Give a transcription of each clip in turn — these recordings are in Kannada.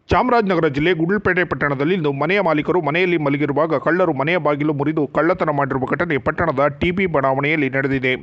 ಚಾಮರಾಜನಗರ ಜಿಲ್ಲೆ ಗುಂಡ್ಲುಪೇಟೆ ಪಟ್ಟಣದಲ್ಲಿ ಇಂದು ಮನೆಯ ಮಾಲೀಕರು ಮನೆಯಲ್ಲಿ ಮಲಗಿರುವಾಗ ಕಳ್ಳರು ಮನೆಯ ಬಾಗಿಲು ಮುರಿದು ಕಳ್ಳತನ ಮಾಡಿರುವ ಘಟನೆ ಪಟ್ಟಣದ ಟಿಬಿ ಬಡಾವಣೆಯಲ್ಲಿ ನಡೆದಿದೆ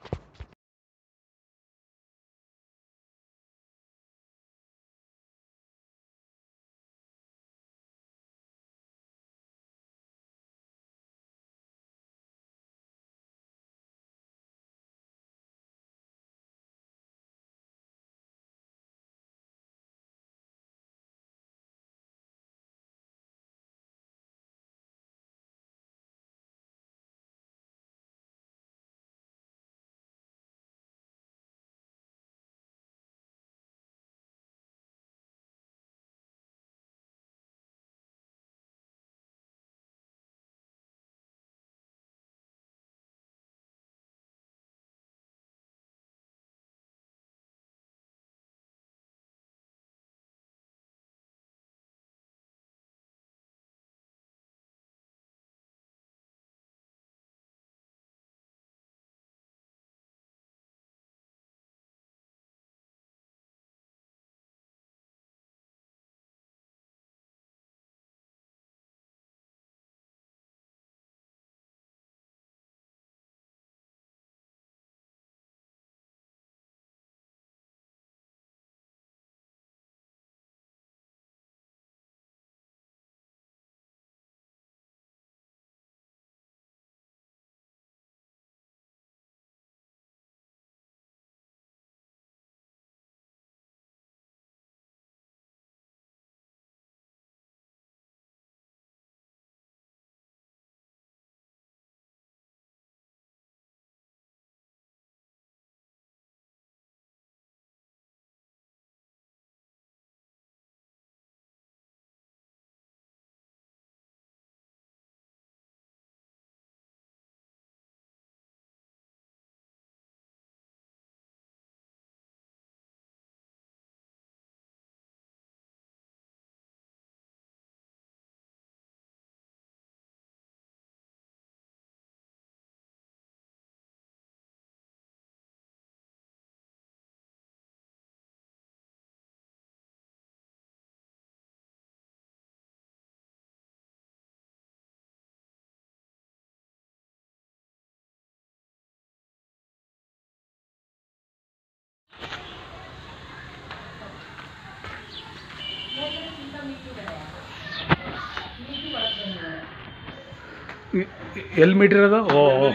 ಎಲ್ಲಿ ಮೀಟರ್ ಇರೋದು ಓ ಓ.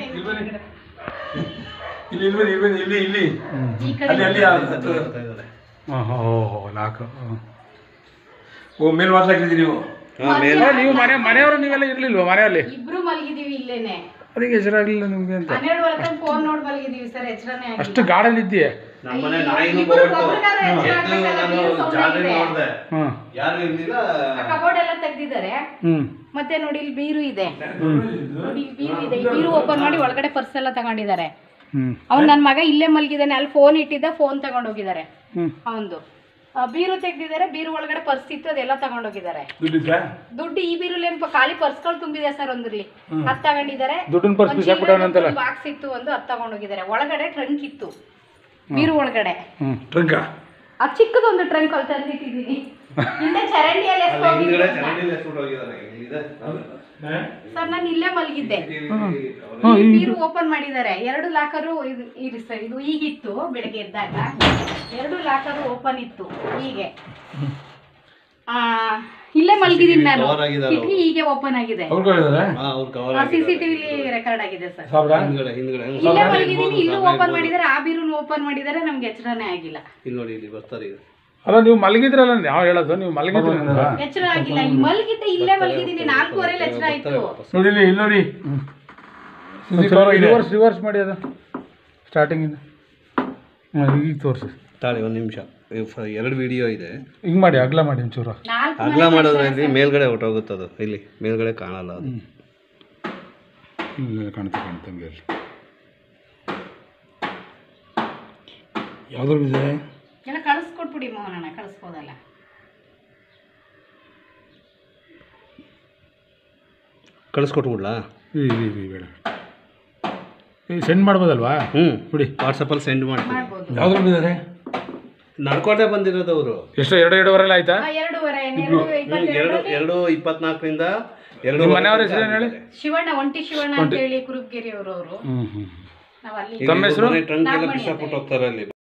ಇಲ್ಲಿ ಇಲ್ಲಿ ಬನ್ನಿ, ಇಲ್ಲಿ ಬನ್ನಿ, ಇಲ್ಲಿ ಇಲ್ಲಿ ಅಲ್ಲಿ ಅಲ್ಲಿ ಆ ಹತ್ತು. ಹಾಂ ಹಾಂ ಓ ಹೋ ನಾಲ್ಕು ಹಾಂ. ಓ ಮೇಲ್ ಮಾತಾಡ್ತಿದ್ದೀರಿ ನೀವು ಏ, ನೀವು ಮನೆ ಮನೆಯವರು ನೀವೆಲ್ಲ ಇರ್ಲಿಲ್ವಾ ಮನೆಯಲ್ಲಿ ಇಬ್ರು ಮಲಗಿದೀವಿ ಇಲ್ಲೇನೆ ಅದಕ್ಕೆ ಹೆಸರಾಗಲಿಲ್ಲ ನಿಮಗೆ ಅಂತ ಹನ್ನೆರಡು ವರ್ಷ ಫೋನ್ ನೋಡಿ ಮಲಗಿದೀವಿ ಸರ್ ಎಚ್ಚರನೇ ಅಷ್ಟು ಗಾರ್ಡನ್ ಇದೆಯೇ ನಮ್ಮನೆ ನಾಯಿನೂ ಇಬ್ರು ಬರ್ತು. ಒಬ್ರಿಗಾದ್ರೆ ಎಚ್ಚರ ಎದ್ದು ಆಗ್ಬೇಕಲ್ಲ, ನಾನು ನೀರು sound ಜಾಗ ಇದೆ. ನೋಡ್ದೆ ಹಾಂ ಯಾರು ಇರ್ಲಿಲ್ಲ ಕಬೋರ್ಡ್ ಎಲ್ಲ ತೆಗ್ದಿದ್ದಾರೆ ಹ್ಞೂ ಮತ್ತೆ ನೋಡಿ ಇಲ್ಲಿ ಬೀರು ಇದೆ ನೋಡಿ ಇಲ್ಲಿ ಬೀರು ಇದೆ ಈ ಬೀರು ಓಪನ್ ಮಾಡಿ ಒಳಗಡೆ ಪರ್ಸ್ ಎಲ್ಲ ತಗೊಂಡಿದ್ದಾರೆ ಹ್ಞೂ ಅವ್ನು ನನ್ನ ಮಗ ಇಲ್ಲೇ ಮಲಗಿದ್ದಾನೆ ಅಲ್ಲಿ ಫೋನ್ ಇಟ್ಟಿದ್ದ ಫೋನ್ ತಗೊಂಡೋಗಿದ್ದಾರೆ ಹ್ಞೂ ಅವಂದು ಆ, ಬೀರು ತೆಗ್ದಿದ್ದಾರೆ ಬೀರು ಒಳಗಡೆ ಪರ್ಸ್ ಇತ್ತು ಅದೆಲ್ಲ ತಗೊಂಡೋಗಿದ್ದಾರೆ ದುಡ್ಡಿದ್ಯಾ ದುಡ್ಡು ಈ ಬೀರಲ್ಲಿ ಏನಪ್ಪ ಖಾಲಿ ಪರ್ಸ್ಗಳು ತುಂಬಿದೆ ಸರ್ ಒಂದ್ರಲ್ಲಿ ಹತ್ತು ತಗೊಂಡಿದ್ದಾರೆ ದುಡ್ಡಿನ ಪರ್ಸ್ ಬಿಸಾಕ್ಬಿಟ್ಟವನಂತಲ್ಲ ಬಾಕ್ಸ್ ಇತ್ತು ಒಂದು ಹತ್ತು ತಗೊಂಡೋಗಿದ್ದಾರೆ ಒಳಗಡೆ ಟ್ರಂಕ್ ಇತ್ತು ಬೀರು ಒಳಗಡೆ ಹ್ಞೂ ಟ್ರಂಕ ಆ ಚಿಕ್ಕದೊಂದು ಟ್ರಂಕ್ ಅಲ್ಲಿ ತಂದಿಟ್ಟಿದ್ದೀನಿ ಹಿಂದೆ ಚರಂಡಿಯಲ್ಲಿ ಅಲ್ಲಿ ಹಿಂದ್ಗಡೆ ಎಸ್ಕೊಂಡ್ ಚರಂಡಿಲಿ ಎಸ್ಬಿಟ್ಟು ಹೋಗಿದಾರೆ ಇಲ್ಲಿದೆ ಸರ್ ನಾನು ಇಲ್ಲೇ ಮಲಗಿದ್ದೆ ಹಾಂ ಈ ಬೀರು ಓಪನ್ ಮಾಡಿದ್ದಾರೆ ಎರಡು ಲಾಕರು ಇದು ಇರಿ ಸರ್ ಇದು ಈಗಿತ್ತು ಬೆಳಗ್ಗೆ ಎದ್ದಾಗ ಎರಡು ಲಾಕರು ಓಪನ್ ಇತ್ತು ಹೀಗೆ ಆ, ಇಲ್ಲೇ ಮಲಗಿದ್ದೀನಿ ನಾನು cover ಆಗಿದ್ದಾರೆ ಕಿಟಕಿ ಹೀಗೆ ಓಪನ್ ಆಗಿದೆ ಅವ್ರುಗಳಿದ್ದಾರೆ ಹಾ ಅವ್ರು ಕವರ್ ಸಿ ಸಿ ಟಿವಿಲಿ ರೆಕಾರ್ಡ್ ಆಗಿದೆ ಸರ್ ಸಾಬ್ರ ಹಿಂದ್ಗಡೆ ಹಿಂದ್ಗಡೆ ಇಲ್ಲೇ ಮಲಗಿದ್ದೀನಿ ಇಲ್ಲೂ ಓಪನ್ ಮಾಡಿದ್ದಾರೆ ಆ ಬೀರುನು ಓಪನ್ ಮಾಡಿದ್ದಾರೆ ನಮ್ಗೆ ಎಚ್ಚರನೇ ಆಗಿಲ್ಲ ಇಲ್ಲಿ ನೋಡಿ ಇಲ್ಲಿ ಬರ್ತಾರೆ ಈಗ ಅಲ್ಲ ನೀವು ಮಲಗಿದ್ರಲ್ಲ ಯಾವ ಹೇಳೋದು ನೀವು ಮಲಗಿದ್ರಿ ಅಂತ ಎಚ್ಚರ ಆಗಿಲ್ಲ ಇಲ್ಲಿ ಮಲಗಿದ್ದೆ ಇಲ್ಲೇ ಮಲಗಿದ್ದೀನಿ ನಾಲ್ಕೂವರೆಲಿ ಎಚ್ಚರ ಆಯ್ತು ನೋಡಿ ಇಲ್ಲಿ ಇಲ್ಲಿ ನೋಡಿ ರಿವರ್ಸ್ ರಿವರ್ಸ್ ಮಾಡಿ ಅದು ಸ್ಟಾರ್ಟಿಂಗಿಂದ ಹಾಂ ಈಗ ತೋರಿಸಿ ತಾಳಿ ಒಂದು ನಿಮಿಷ ಎರಡು ವಿಡಿಯೋ ಇದೆ ಹಿಂಗೆ ಮಾಡಿ ಅಗ್ಲ ಮಾಡಿ ಒಂಚೂರು ನಾಲ್ಕು ಅಗಲ ಮಾಡೋದ್ರಲ್ಲಿ ಮೇಲ್ಗಡೆ ಹೊಟ್ಟೋಗುತ್ತದು ಇಲ್ಲಿ ಮೇಲ್ಗಡೆ ಕಾಣಲ್ಲ ಅದು ಇಲ್ಲ ಕಾಣ್ತಾ ಕಾಣ್ತಂಗೆ ಅಲ್ಲಿ ಯಾವ್ದ್ರ ಇದೆ ಎಲ್ಲ ಕಳಿಸ್ಕೊಟ್ಬಿಡಿ ಮೋಹನಣ್ಣ ಕಳಿಸ್ಬೋದಲ್ಲ ಕಳಿಸ್ಕೊಟ್ಬಿಡ್ಲಾ ಈ ಈ ಈ ಬೇಡ ಈ ಸೆಂಡ್ ಮಾಡ್ಬೋದಲ್ವಾ ಹ್ಞೂ ಬಿಡಿ ವಾಟ್ಸಪ್ಪಲ್ಲಿ ಸೆಂಡ್ ಮಾಡ್ತೀನಿ ಮಾಡ್ಬೋದು ಯಾವ್ದ್ರ ಬಿದ್ದಾರೆ ನಡ್ಕೊಂಡೇ ಬಂದಿರೋದು ಅವರು ಎಷ್ಟು ಎರಡು ಎರಡೂವರೆಲ್ಲ ಆಯ್ತಾ ಆ, ಎರಡೂವರೆ ಎರಡು ಹ್ಮ್, ಎರಡು ಇಪ್ಪತ್ತೆರಡರಲ್ಲಿ ಎರಡು ಇಪ್ಪತ್ನಾಲ್ಕರಿಂದ ಎರಡು ನಿಮ್ಮ ಮನೆಯವ್ರ ಹೆಸರು ಏನು ಹೇಳಿ ಶಿವಣ್ಣ ಒಂಟಿ ಶಿವಣ್ಣ ಅಂತ ಹೇಳಿ ಕುರುಬ್ಗೆರೆ ಅವರು ಅವರು ಹ್ಞೂ ಹ್ಞೂ ನಾವು ಅಲ್ಲಿ ತಮ್ಮ ಹೆಸರು? ಟ್ರಂಕ್ ಎಲ್ಲ ನಾಗಮಣಿ ಬಿಸಾಕ್ಬಿಟ್ಟು ಹೋಗ್ತಾರೆ ಅಲ್ಲಿ